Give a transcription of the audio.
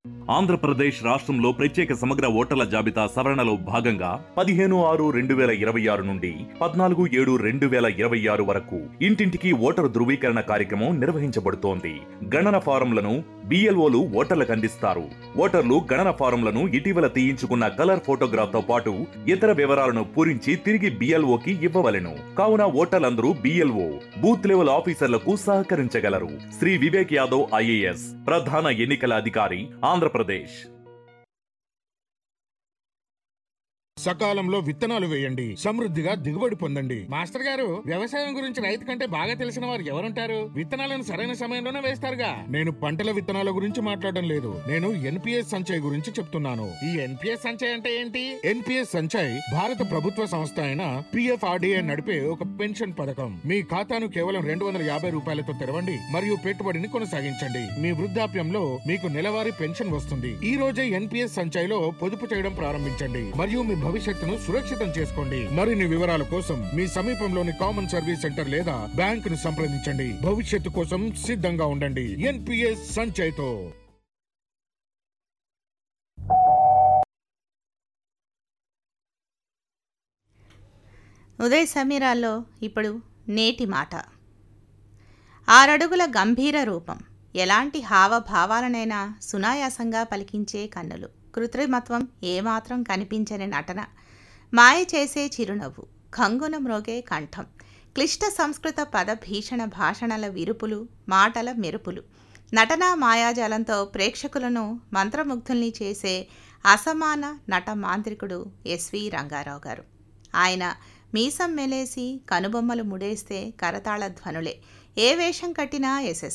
ఆంధ్రప్రదేశ్ రాష్ట్రంలో ప్రత్యేక సమగ్ర ఓటర్ల జాబితా సవరణలో భాగంగా పదిహేను ఆరు రెండు వేల ఇరవై ఆరు నుండి పద్నాలుగు ఏడు రెండు వేల ఇరవై ఆరు వరకు ఇంటింటికి ఓటరు ధృవీకరణ కార్యక్రమం నిర్వహించబడుతోంది గణన ఫారంలను బిఎల్ఓలు ఓటర్లకు అందిస్తారు ఓటర్లు గణన ఫారంలను ఇటీవల తీయించుకున్న కలర్ ఫోటోగ్రాఫ్ తో పాటు ఇతర వివరాలను పూరించి తిరిగి బిఎల్ఓకి ఇవ్వవలెను కావున ఓటర్లందరూ బిఎల్ఓ బూత్ లెవెల్ ఆఫీసర్లకు సహకరించగలరు శ్రీ వివేక్ యాదవ్ ఐఏఎస్ ప్రధాన ఎన్నికల అధికారి ఆంధ్రప్రదేశ్ సకాలంలో విత్తనాలు వేయండి సమృద్ధిగా దిగుబడి పొందండి మాస్టర్ గారు వ్యవసాయం గురించి రైతు కంటే బాగా తెలిసిన వారు ఎవరుంటారు విత్తనాలను సరైన సమయంలోనే వేస్తారుగా నేను పంటల విత్తనాల గురించి మాట్లాడడం లేదు నేను ఎన్పిఎస్ సంచయ్ గురించి చెప్తున్నాను ఈ ఎన్పిఎస్ సంచయ్ అంటే ఏంటి ఎన్పిఎస్ సంచయ్ భారత ప్రభుత్వ సంస్థ అయిన పిఎఫ్ఆర్డిఏ నడిపే ఒక పెన్షన్ పథకం మీ ఖాతాను కేవలం రెండు వందల యాభై రూపాయలతో తెరవండి మరియు పెట్టుబడిని కొనసాగించండి మీ వృద్ధాప్యంలో మీకు నెలవారీ పెన్షన్ వస్తుంది ఈ రోజే ఎన్పిఎస్ సంచయ్ లో పొదుపు చేయడం ప్రారంభించండి మరియు మీ భవిష్యత్తును సురక్షితం చేసుకోండి మరిన్ని వివరాల కోసం మీ సమీపంలోని కామన్ సర్వీస్ సెంటర్ లేదా బ్యాంక్ ను సంప్రదించండి భవిష్యత్తు కోసం సిద్ధంగా ఉండండి ఎన్పిఎస్ సంచయ్ తో ఉదయ్ సమీరాల్లో ఇప్పుడు నేటి మాట ఆరడుగుల గంభీర రూపం ఎలాంటి హావభావాలనైనా సునాయాసంగా పలికించే కన్నులు కృత్రిమత్వం ఏమాత్రం కనిపించని నటన మాయ చేసే చిరునవ్వు ఖంగున మ్రోగే కంఠం క్లిష్ట సంస్కృత పద భీషణ భాషణల విరుపులు మాటల మెరుపులు నటనా మాయాజాలంతో ప్రేక్షకులను మంత్రముగ్ధుల్ని చేసే అసమాన నట మాంత్రికుడు ఎస్వి రంగారావు గారు ఆయన మీసం మెలేసి కనుబొమ్మలు ముడేస్తే కరతాళ ధ్వనులే ఏ వేషం కట్టినా ఎస్ఎస్